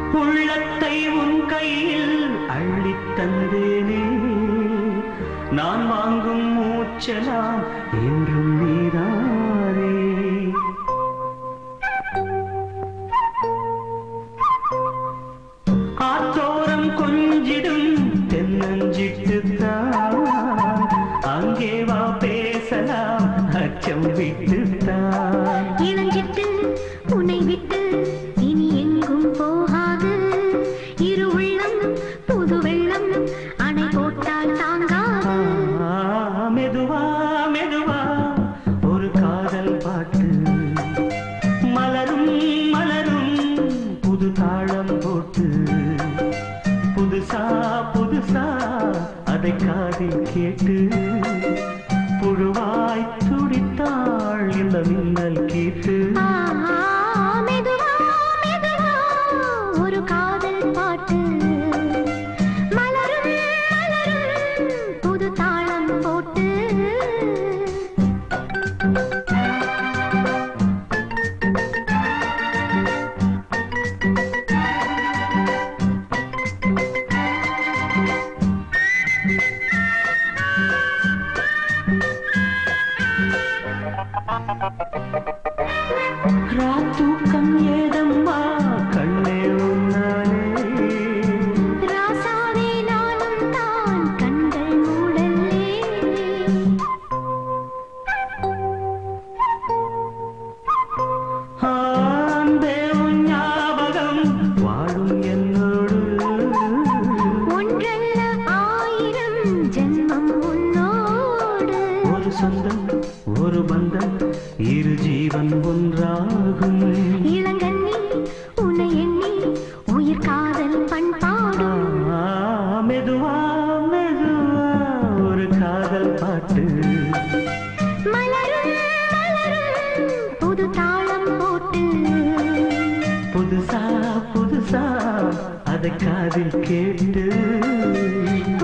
உள்ளத்தை உன் கையில் அள்ளித் தந்தேனே நான் வாங்கும் மூச்சலாம் என்றும் நீதானே ஆத்தோரம் கொஞ்சிடும் தென்னஞ்சிட்டுத்தான் அங்கே வா பேசலாம் அச்சம் விட்டுத்தான் இளஞ்சிட்டு உன்னை விட்டு இனி எங்கும் போகாது இரு உள்ளம் புது வெள்ளம் அணை போட்டால் தாங்காது ஆ, மெதுவா மெதுவா ஒரு காதல் பாட்டு மலரும் மலரும் புது தாளம் போட்டு புதுசா புதுசா அதை காதில் கேட்டு புழுவாய் துடித்தாள் இந்த மின்னல் கேட்டு ஆ, மெதுவா மெதுவா ஒரு காதல் பாட்டு மலரும் மலரும் புது தாளம் போட்டு ராத்தூக்கம் ஏதம்மா கண்ணே உன்னாலே ராசாவே நானும் தான் கண்கள் மூடல்லே ஆண்டே உன் ஞாபகம் வாழும் என்னோடு ஒன்றல்ல ஆயிரம் ஜென்மம் உன்னோடு ஒரு சொந்தம் ஒரு பந்தம் இரு ஜீவன் ஒன்றாகும் இளங்கண்ணி உன்னை எண்ணி உயிர் காதல் பண்பாடும் ஆ, மெதுவா மெதுவா ஒரு காதல் பாட்டு மலரும் மலரும் புது தாளம் போட்டு புதுசா புதுசா அதை காதில் கேட்டு